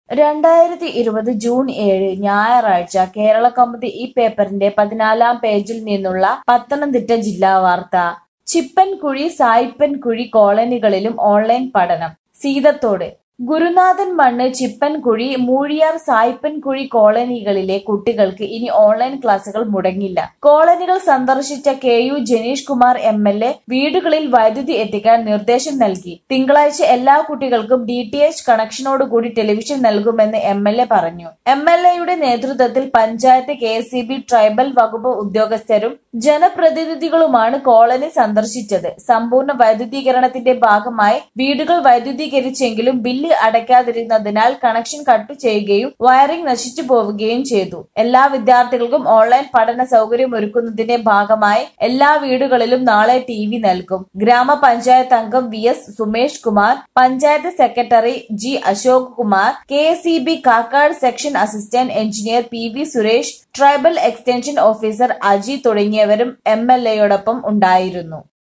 രണ്ടായിരത്തി ഇരുപത് ജൂൺ ഏഴ് ഞായറാഴ്ച കേരളകൗമുദി ഈ പേപ്പറിന്റെ പതിനാലാം പേജിൽ നിന്നുള്ള പത്തനംതിട്ട ജില്ലാ വാർത്ത ചിപ്പൻകുഴി സായിപ്പൻകുഴി കോളനികളിലും ഓൺലൈൻ പഠനം സീതത്തോട് ഗുരുനാഥൻ മണ്ണ് ചിപ്പൻകുഴി മൂഴിയാർ സായിപ്പൻകുഴി കോളനികളിലെ കുട്ടികൾക്ക് ഇനി ഓൺലൈൻ ക്ലാസുകൾ മുടങ്ങില്ല കോളനികൾ സന്ദർശിച്ച K U Janeesh Kumar M L A വീടുകളിൽ വൈദ്യുതി എത്തിക്കാൻ നിർദ്ദേശം നൽകി തിങ്കളാഴ്ച എല്ലാ കുട്ടികൾക്കും ഡി ടി എച്ച് കണക്ഷനോടുകൂടി ടെലിവിഷൻ നൽകുമെന്ന് എം എൽ എ പറഞ്ഞു എം എൽ എയുടെ നേതൃത്വത്തിൽ panchayat K S C B tribal വകുപ്പ് ഉദ്യോഗസ്ഥരും ജനപ്രതിനിധികളുമാണ് കോളനി സന്ദർശിച്ചത് സമ്പൂർണ്ണ വൈദ്യുതീകരണത്തിന്റെ ഭാഗമായി വീടുകൾ വൈദ്യുതീകരിച്ചെങ്കിലും ബില്ല് അടയ്ക്കാതിരുന്നതിനാൽ കണക്ഷൻ കട്ട് ചെയ്യുകയും വയറിംഗ് നശിച്ചു പോവുകയും ചെയ്തു എല്ലാ വിദ്യാർത്ഥികൾക്കും ഓൺലൈൻ പഠന സൗകര്യം ഒരുക്കുന്നതിന്റെ ഭാഗമായി എല്ലാ വീടുകളിലും നാളെ ടി വി നൽകും ഗ്രാമപഞ്ചായത്ത് അംഗം V S Sumesh Kumar panchayat secretary G Ashok Kumar K S E B Kakkad section assistant engineer P V Suresh tribal extension officer Aji തുടങ്ങിയവരും എം എൽ എയോടൊപ്പം ഉണ്ടായിരുന്നു